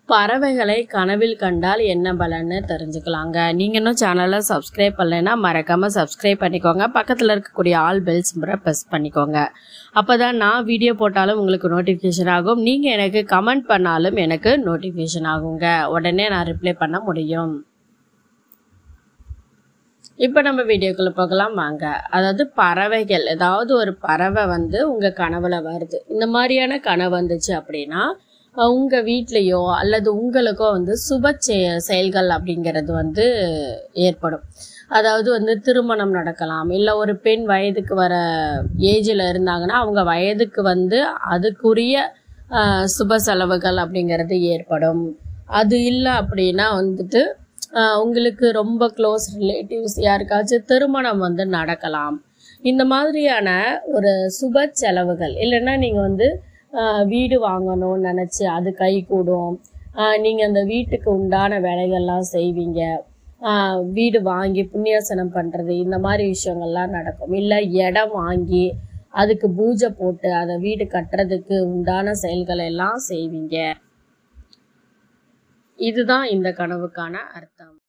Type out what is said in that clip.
பறவைகளை கனவில் கண்டால் என்ன பலன்னு தெரிஞ்சுக்கலாங்க நீங்கள் இன்னும் சேனலை சப்ஸ்கிரைப் பண்ணலைன்னா மறக்காமல் சப்ஸ்கிரைப் பண்ணிக்கோங்க பக்கத்தில் இருக்கக்கூடிய ஆல் பெல்ஸ் முறை ப்ரெஸ் பண்ணிக்கோங்க அப்போ தான் நான் வீடியோ போட்டாலும் உங்களுக்கு நோட்டிஃபிகேஷன் ஆகும் நீங்கள் எனக்கு கமெண்ட் பண்ணாலும் எனக்கு நோட்டிஃபிகேஷன் ஆகுங்க உடனே நான் ரிப்ளை பண்ண முடியும் இப்போ நம்ம வீடியோக்குள்ளே போகலாம் வாங்க அதாவது பறவைகள் ஏதாவது ஒரு பறவை வந்து உங்கள் கனவுல வருது இந்த மாதிரியான கனவு வந்துச்சு அப்படின்னா அஹ் உங்க வீட்லேயோ அல்லது உங்களுக்கோ வந்து சுப செய- செயல்கள் அப்படிங்கிறது வந்து ஏற்படும் அதாவது வந்து திருமணம் நடக்கலாம் இல்லை ஒரு பெண் வயதுக்கு வர ஏஜில் இருந்தாங்கன்னா அவங்க வயதுக்கு வந்து அதுக்குரிய அஹ், சுப செலவுகள் அப்படிங்கிறது ஏற்படும் அது இல்லை அப்படின்னா வந்துட்டு அஹ், உங்களுக்கு ரொம்ப க்ளோஸ் ரிலேட்டிவ்ஸ் யாருக்காச்சும் திருமணம் வந்து நடக்கலாம் இந்த மாதிரியான ஒரு சுப செலவுகள் இல்லைன்னா நீங்கள் வந்து ஆஹ் வீடு வாங்கணும்னு நினச்சி அது கை கூடும் நீங்கள் அந்த வீட்டுக்கு உண்டான வேலைகள்லாம் செய்வீங்க ஆஹ் வீடு வாங்கி புண்ணியாசனம் பண்ணுறது இந்த மாதிரி விஷயங்கள்லாம் நடக்கும் இல்லை இடம் வாங்கி அதுக்கு பூஜை போட்டு அதை வீடு கட்டுறதுக்கு உண்டான செயல்களை எல்லாம் செய்வீங்க இதுதான் இந்த கனவுக்கான அர்த்தம்